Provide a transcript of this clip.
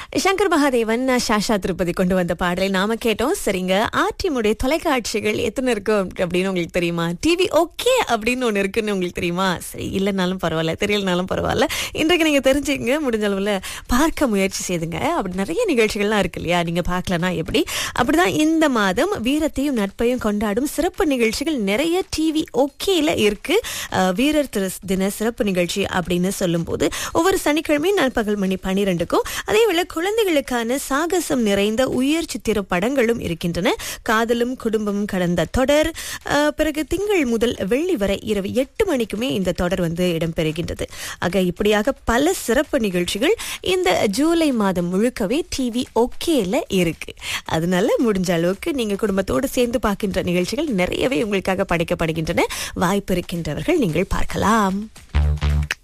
சங்கர் மகாதேவன் சாஷா திருப்பதி கொண்டு வந்த பாடலை நாம கேட்டோம் சரிங்க ஆர்டிமுடைய தொலைக்காட்சிகள் எத்தனை இருக்கும் அப்படின்னு உங்களுக்கு தெரியுமா டிவி ஓகே அப்படின்னு ஒன்று இருக்குன்னு உங்களுக்கு தெரியுமா சரி இல்லைனாலும் பரவாயில்ல தெரியலனாலும் பரவாயில்ல இன்றைக்கு நீங்க தெரிஞ்சுங்க முடிஞ்ச அளவில் பார்க்க முயற்சி செய்துங்க அப்படி நிறைய நிகழ்ச்சிகள்லாம் இருக்கு இல்லையா நீங்க பார்க்கலனா எப்படி அப்படிதான் இந்த மாதம் வீரத்தையும் நட்பையும் கொண்டாடும் சிறப்பு நிகழ்ச்சிகள் நிறைய டிவி ஓகேல இருக்கு அஹ், வீரர் திரு தின சிறப்பு நிகழ்ச்சி அப்படின்னு சொல்லும்போது ஒவ்வொரு சனிக்கிழமையும் நண்பகல் மணி பனிரெண்டுக்கும் அதே வேளை குழந்தைகளுக்கான சாகசம் நிறைந்த உயர் சித்திர படங்களும் இருக்கின்றன காதலும் குடும்பமும் கடந்த தொடர் அஹ், பிறகு திங்கள் முதல் வெள்ளி வரை இரவு எட்டு மணிக்குமே இந்த தொடர் வந்து இடம்பெறுகின்றது ஆக இப்படியாக பல சிறப்பு நிகழ்ச்சிகள் இந்த ஜூலை மாதம் முழுக்கவே டிவி ஓகேல இருக்கு அதனால முடிஞ்ச அளவுக்கு நீங்க குடும்பத்தோடு சேர்ந்து பார்க்கின்ற நிகழ்ச்சிகள் நிறையவே உங்களுக்காக படைக்கப்படுகின்றன வாய்ப்பு இருக்கின்றவர்கள் நீங்கள் பார்க்கலாம்